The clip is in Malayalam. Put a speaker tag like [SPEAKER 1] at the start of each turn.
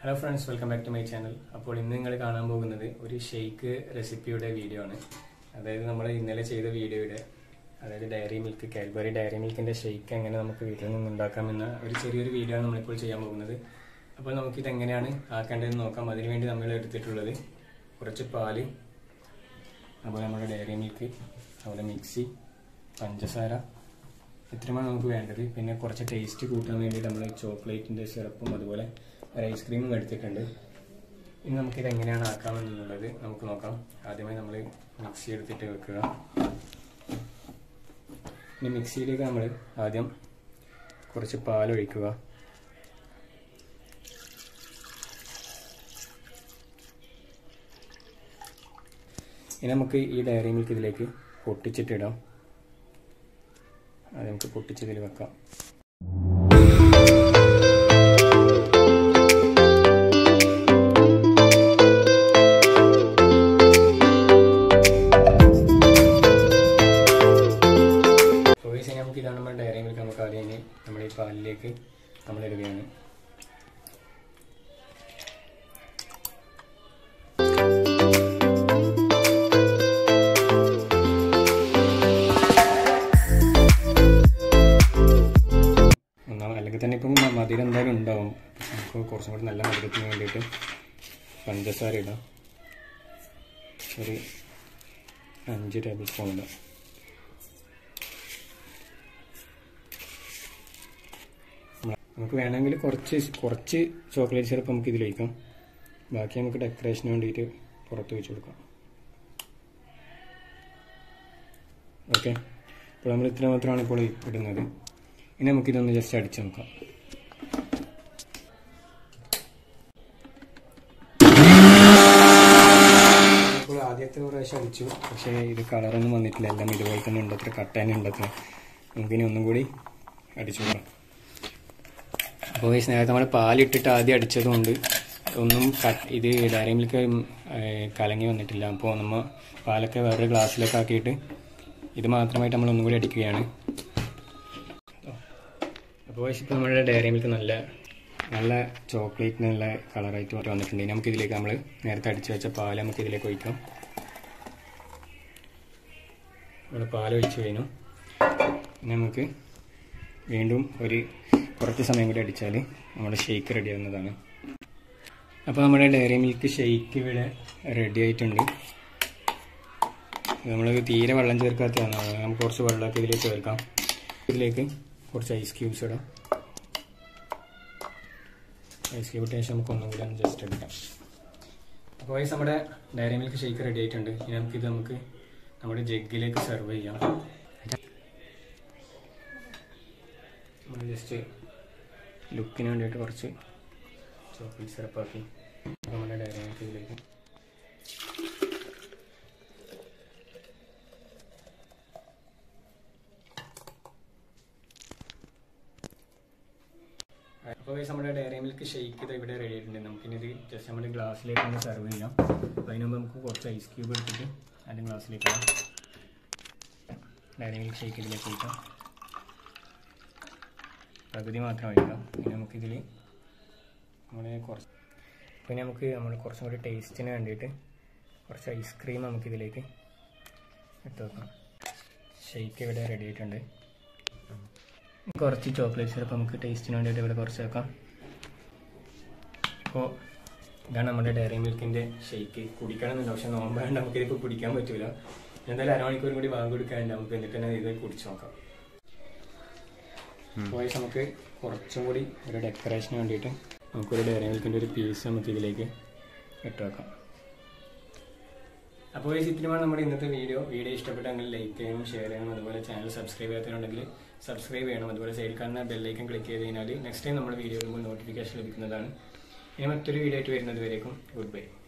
[SPEAKER 1] hello friends welcome back to my channel അപ്പോൾ ഇന്ന് നിങ്ങൾ കാണാൻ പോകുന്നത് ഒരു ഷെയ്ക്ക് റെസിപ്പിയുടെ വീഡിയോ ആണ് അതായത് നമ്മൾ ഇന്നലെ ചെയ്ത വീഡിയോയുടെ അതായത് ഡയറി മിൽക്ക് കാൽബറി ഡയറി മിൽക്കിന്റെ ഷെയ്ക്ക് എങ്ങനെ നമുക്ക് വീട്ടിൽ നിന്ന് ഉണ്ടാക്കാമെന്ന ഒരു ചെറിയൊരു വീഡിയോ ആണ് നമ്മളിപ്പോൾ ചെയ്യാൻ പോകുന്നത് അപ്പോൾ നമുക്കിത് എങ്ങനെയാണ് ആക്കേണ്ടതെന്ന് നോക്കാം അതിനുവേണ്ടി നമ്മൾ എടുത്തിട്ടുള്ളത് കുറച്ച് പാല് അതുപോലെ നമ്മുടെ ഡയറി മിൽക്ക് അതുപോലെ മിക്സി പഞ്ചസാര ഇത്രയുമാണ് നമുക്ക് വേണ്ടത് പിന്നെ കുറച്ച് ടേസ്റ്റ് കൂട്ടാൻ വേണ്ടി നമ്മൾ ചോക്ലേറ്റിൻ്റെ സിറപ്പും അതുപോലെ ഒരു ഐസ്ക്രീമും എടുത്തിട്ടുണ്ട് ഇനി നമുക്കിത് എങ്ങനെയാണ് ആക്കാമെന്നുള്ളത് നമുക്ക് നോക്കാം ആദ്യമായി നമ്മൾ മിക്സി എടുത്തിട്ട് വെക്കുക ഇനി മിക്സിയിലേക്ക് നമ്മൾ ആദ്യം കുറച്ച് പാലൊഴിക്കുക ഇനി നമുക്ക് ഈ ഡയറി മിൽക്ക് ഇതിലേക്ക് പൊട്ടിച്ചിട്ടിടാം അത് നമുക്ക് പൊട്ടിച്ചതിൽ വെക്കാം ചോയ്സ് നമുക്ക് ഇതാണ് നമ്മുടെ ഡയറി മിൽക്ക് നമുക്ക് ആദ്യം ഇനി നമ്മുടെ ഈ പാലിലേക്ക് നമ്മൾ ഇടുകയാണ് ഒന്നാമത് അല്ലെങ്കിൽ തന്നെ ഇപ്പം മധുരം എന്തായാലും ഉണ്ടാവും നമുക്ക് കുറച്ചും കൂടി നല്ല മധുരത്തിന് വേണ്ടിയിട്ട് പഞ്ചസാര ഇടാം ഒരു അഞ്ച് ടേബിൾ സ്പൂൺ ഇടാം നമുക്ക് വേണമെങ്കിൽ കുറച്ച് കുറച്ച് ചോക്ലേറ്റ് സിറപ്പ് നമുക്ക് ഇതിൽ വയ്ക്കാം ബാക്കി നമുക്ക് ഡെക്കറേഷന് വേണ്ടിയിട്ട് പുറത്ത് വെച്ച് കൊടുക്കാം ഓക്കെ അപ്പോൾ നമ്മൾ ഇത്ര മാത്രമാണ് ഇപ്പോൾ ഇടുന്നത് ഇനി നമുക്കിതൊന്ന് ജസ്റ്റ് അടിച്ചു നോക്കാം ഇപ്പോൾ ആദ്യത്തെ പ്രാവശ്യം അടിച്ചു പക്ഷേ ഇത് കളറൊന്നും വന്നിട്ടില്ല എല്ലാം ഇതുപോലെ തന്നെ ഉണ്ട് അത്ര കട്ടേനെ ഉണ്ട് അത്ര നമുക്കിനി ഒന്നും കൂടി അടിച്ചു നോക്കാം അപ്പോൾ ഈ നേരത്തെ നമ്മൾ പാലിട്ടിട്ട് ആദ്യം അടിച്ചതുകൊണ്ട് ഒന്നും കട്ട് ഇത് ഡയറി മിൽക്ക് കലങ്ങി വന്നിട്ടില്ല അപ്പോൾ നമ്മൾ പാലൊക്കെ വേറൊരു ഗ്ലാസ്സിലൊക്കെ ആക്കിയിട്ട് ഇത് മാത്രമായിട്ട് നമ്മൾ ഒന്നും കൂടി അടിക്കുകയാണ് അപ്പോൾ ഇപ്പോൾ നമ്മുടെ ഡയറി മിൽക്ക് നല്ല നല്ല ചോക്ലേറ്റ് നല്ല കളറായിട്ട് വന്നിട്ടുണ്ട് ഇനി നമുക്ക് ഇതിലേക്ക് നമ്മൾ നേരത്തെ അടിച്ചു വെച്ച പാൽ നമുക്ക് ഇതിലേക്ക് ഒഴിക്കാം നമ്മൾ പാൽ ഒഴിച്ച് കഴിഞ്ഞു ഇനി നമുക്ക് വീണ്ടും ഒരു കുറച്ച് സമയം കൂടി അടിച്ചാൽ നമ്മുടെ ഷെയ്ക്ക് റെഡി ആവുന്നതാണ് അപ്പോൾ നമ്മുടെ ഡയറി മിൽക്ക് ഷെയ്ക്ക് ഇവിടെ റെഡി ആയിട്ടുണ്ട് നമ്മൾ തീരെ വെള്ളം ചേർക്കാത്തതാണ് നമുക്ക് കുറച്ച് വെള്ളമൊക്കെ ഇതിലേക്ക് ചേർക്കാം ഇതിലേക്ക് കുറച്ച് ഐസ് ക്യൂബ്സ് ഇടാം ഐസ് ക്യൂബ് ഇട്ട ശേഷം നമുക്ക് ഒന്നും കൂടി ഒന്ന് ജസ്റ്റ് എടുക്കാം അപ്പോൾ വൈസ് നമ്മുടെ ഡയറി മിൽക്ക് ഷേക്ക് റെഡി ആയിട്ടുണ്ട് ഇനി നമുക്കിത് നമുക്ക് നമ്മുടെ ജഗ്ഗിലേക്ക് സെർവ് ചെയ്യാം നമ്മൾ ജസ്റ്റ് ലുക്കിന് വേണ്ടിയിട്ട് കുറച്ച് ചോക്ലേറ്റ് സിറപ്പാക്കി നമ്മുടെ ഡയറി മിൽക്ക് ഇതിലേക്ക് അപ്പോൾ നമ്മുടെ ഡയറി മിൽക്ക് ഷേക്ക് ഇത് ഇവിടെ റെഡി ആയിട്ടുണ്ട് നമുക്കിനി ഇത് ജസ്റ്റ് നമ്മുടെ ഗ്ലാസ്സിലേക്ക് ഒന്ന് സെർവ് ചെയ്യാം അപ്പോൾ അതിന് മുമ്പ് നമുക്ക് കുറച്ച് ഐസ് ക്യൂബ് എടുത്തിട്ട് അതിൻ്റെ ഗ്ലാസ്സിലേക്ക് ഇടാം ഡയറി മിൽക്ക് ഷേക്ക് ഇതിലേക്ക് ഒഴിക്കാം പകുതി മാത്രം ഒഴിക്കാം പിന്നെ നമുക്കിതിൽ നമ്മൾ കുറച്ച് പിന്നെ നമുക്ക് നമ്മൾ കുറച്ചും കൂടി ടേസ്റ്റിന് വേണ്ടിയിട്ട് കുറച്ച് ഐസ്ക്രീം നമുക്കിതിലേക്ക് ഇട്ട് വെക്കാം ഷേക്ക് ഇവിടെ റെഡി ആയിട്ടുണ്ട് കുറച്ച് ചോക്ലേറ്റ് സിറപ്പ് നമുക്ക് ടേസ്റ്റിന് വേണ്ടിയിട്ട് ഇവിടെ കുറച്ച് വെക്കാം ഇപ്പോൾ ഇതാണ് നമ്മുടെ ഡയറി മിൽക്കിൻ്റെ ഷേക്ക് കുടിക്കണമെന്നുണ്ട് പക്ഷെ നോമ്പാണ്ട് നമുക്കിതിപ്പോൾ കുടിക്കാൻ പറ്റില്ല എന്തായാലും അരമണിക്കൂർ കൂടി വാങ്ങി കൊടുക്കാണ്ട് നമുക്ക് എന്നിട്ട് തന്നെ ഇത് കുടിച്ച് നോക്കാം അപ്പോൾ നമുക്ക് കുറച്ചും കൂടി ഒരു ഡെക്കറേഷന് വേണ്ടിയിട്ട് നമുക്കൊരു ഡയറി മിൽക്കിൻ്റെ ഒരു പീസ് നമുക്ക് ഇതിലേക്ക് ഇട്ട് വെക്കാം അപ്പോൾ ഈ ചിത്രമാണ് നമ്മുടെ ഇന്നത്തെ വീഡിയോ വീഡിയോ ഇഷ്ടപ്പെട്ടെങ്കിൽ ലൈക്ക് ചെയ്യണം ഷെയർ ചെയ്യണം അതുപോലെ ചാനൽ സബ്സ്ക്രൈബ് ചെയ്യാത്തതുണ്ടെങ്കിൽ സബ്സ്ക്രൈബ് ചെയ്യണം അതുപോലെ സൈഡിൽ കാണുന്ന ബെല്ലൈക്കൻ ക്ലിക്ക് ചെയ്ത് കഴിഞ്ഞാൽ നെക്സ്റ്റ് ടൈം നമ്മുടെ വീഡിയോ വരുമ്പോൾ നോട്ടിഫിക്കേഷൻ ലഭിക്കുന്നതാണ് ഇനി മറ്റൊരു വീഡിയോ ആയിട്ട് വരുന്നത് വരേക്കും ഗുഡ് ബൈ